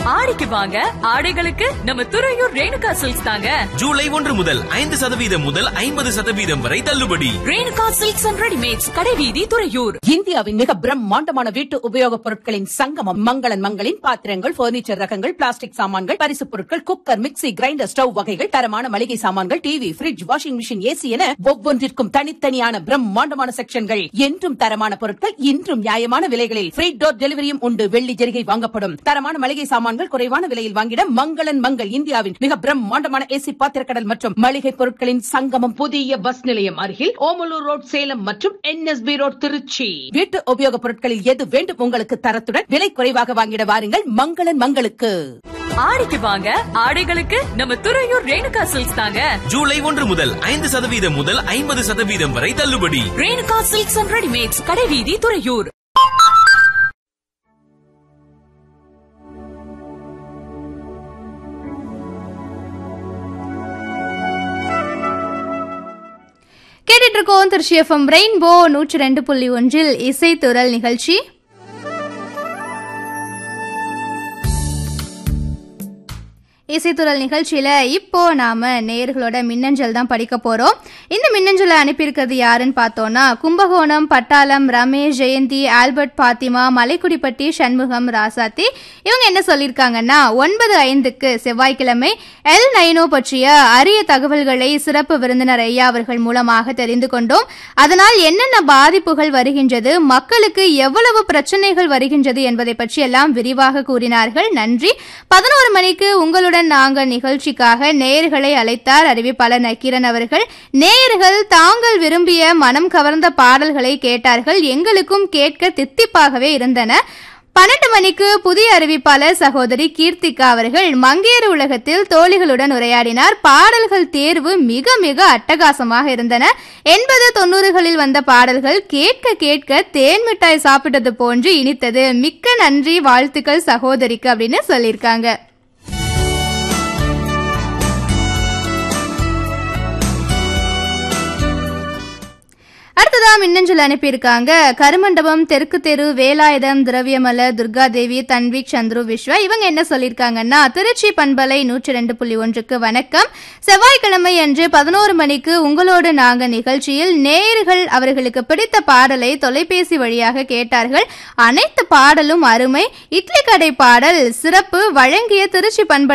ஆடிக்கு வாங்க ஆடைகளுக்கு நம்ம துறையூர் ரேணுகா சில்க்ஸ் தாங்க ஜூலை ஒன்று முதல் ஐந்து சதவீதம் முதல் ஐம்பது சதவீதம் வரை தள்ளுபடி ரேணுகா சில்க்ஸ் அண்ட் ரெடிமேட்ஸ் கடைவீதி துறையூர் இந்தியாவின் மிக பிரம்மாண்டமான வீட்டு உபயோகப் பொருட்களின் சங்கமம் மங்களன் மங்களின் பாத்திரங்கள் பர்னிச்சர் ரகங்கள் பிளாஸ்டிக் சாமான்கள் பரிசுப் பொருட்கள் குக்கர் மிக்ஸி கிரைண்டர் ஸ்டவ் வகைகள் தரமான மளிகை சாமான்கள் TV fridge washing machine AC என ஒவ்வொன்றிற்கும் தனித்தனியான பிரம்மாண்டமான செக்ஷன்கள் என்றும் தரமான பொருட்கள் இன்றும் நியாயமான விலைகளில் ஃப்ரீ டோர் டெலிவரியும் உண்டு வெள்ளி ஜெரிகை வாங்கப்படும் தரமான மளிகை சாமான்கள் குறைவான விலையில் வாங்கிட மங்களன் மங்கள் இந்தியாவின் மிக பிரம்மாண்டமான ஏசி பாத்திரக்கடல் மற்றும் மளிகை பொருட்களின் சங்கமம் புதிய பஸ் நிலையம் அருகில் ஓமலூர் ரோட் சேலம் மற்றும் என்எஸ்பி ரோட் திருச்சி வீட்டு உபயோகப் பொருட்களில் எது வேண்டும் உங்களுக்கு தரத்துடன் விலை குறைவாக வாங்கிட வாருங்கள் மங்களன் மங்களுக்கு ஆடிக்கு வாங்க ஆடைகளுக்கு நம்ம துறையூர் ரேணுகா சில்க்ஸ் தாங்க ஜூலை ஒன்று முதல் ஐந்து சதவீதம் முதல் ஐம்பது சதவீதம் வரை தள்ளுபடி ரேணுகா சில்க்ஸ் அண்ட் ரெடிமேட்ஸ் கடைவீதி துறையூர் கேட்டுட்டு இருக்கோம் திருச்சி எஃப்எம் ரெயின்போ நூற்றி ரெண்டு புள்ளி ஒன்றில் இசைத்துறல் நிகழ்ச்சி இசைத்துறல் நிகழ்ச்சியில இப்போ நாம நேயர்களோட மின்னஞ்சல் தான் படிக்க போறோம் இந்த மின்னஞ்சலை அனுப்பியிருக்கிறது யாருன்னு பார்த்தோம்னா கும்பகோணம் பட்டாளம் ரமேஷ் ஜெயந்தி ஆல்பர்ட் பாத்திமா மலைக்குடிப்பட்டி சண்முகம் ராசாத்தி இவங்க என்ன சொல்லியிருக்காங்கன்னா ஒன்பது ஐந்துக்கு செவ்வாய்க்கிழமை எல் நைனோ பற்றிய அரிய தகவல்களை சிறப்பு விருந்தினர் ஐயா அவர்கள் மூலமாக தெரிந்து கொண்டோம் அதனால் என்னென்ன பாதிப்புகள் வருகின்றது மக்களுக்கு எவ்வளவு பிரச்சனைகள் வருகின்றது என்பதை பற்றி எல்லாம் விரிவாக கூறினார்கள் நன்றி பதினோரு மணிக்கு உங்களுடன் நாங்கள் நிகழ்ச்சிக்காக நேயர்களை அழைத்தார் அறிவிப்பாளர் நக்கீரன் அவர்கள் நேயர்கள் தாங்கள் விரும்பிய மனம் கவர்ந்த பாடல்களை கேட்டார்கள் எங்களுக்கும் கேட்க தித்திப்பாகவே இருந்தன பன்னெண்டு மணிக்கு புதிய அறிவிப்பாளர் சகோதரி கீர்த்திகா அவர்கள் மங்கேறு உலகத்தில் தோழிகளுடன் உரையாடினார் பாடல்கள் தேர்வு மிக மிக அட்டகாசமாக இருந்தன எண்பது தொண்ணூறுகளில் வந்த பாடல்கள் கேட்க கேட்க தேன் மிட்டாய் சாப்பிட்டது போன்று இனித்தது மிக்க நன்றி வாழ்த்துக்கள் சகோதரிக்கு அப்படின்னு சொல்லியிருக்காங்க அடுத்ததா மின்னஞ்சல் அனுப்பியிருக்காங்க கருமண்டபம் தெற்கு தெரு வேலாயுதம் திரவியமல துர்காதேவி தன்விக் சந்துரு விஸ்வா இவங்க என்ன சொல்லியிருக்காங்கன்னா திருச்சி பண்பலை நூற்றி ரெண்டு புள்ளி ஒன்றுக்கு வணக்கம் செவ்வாய்க்கிழமை அன்று பதினோரு மணிக்கு உங்களோடு நாங்க நிகழ்ச்சியில் நேயர்கள் அவர்களுக்கு பிடித்த பாடலை தொலைபேசி வழியாக கேட்டார்கள் அனைத்து பாடலும் அருமை இட்லி கடை பாடல் சிறப்பு வழங்கிய திருச்சி பண்பலை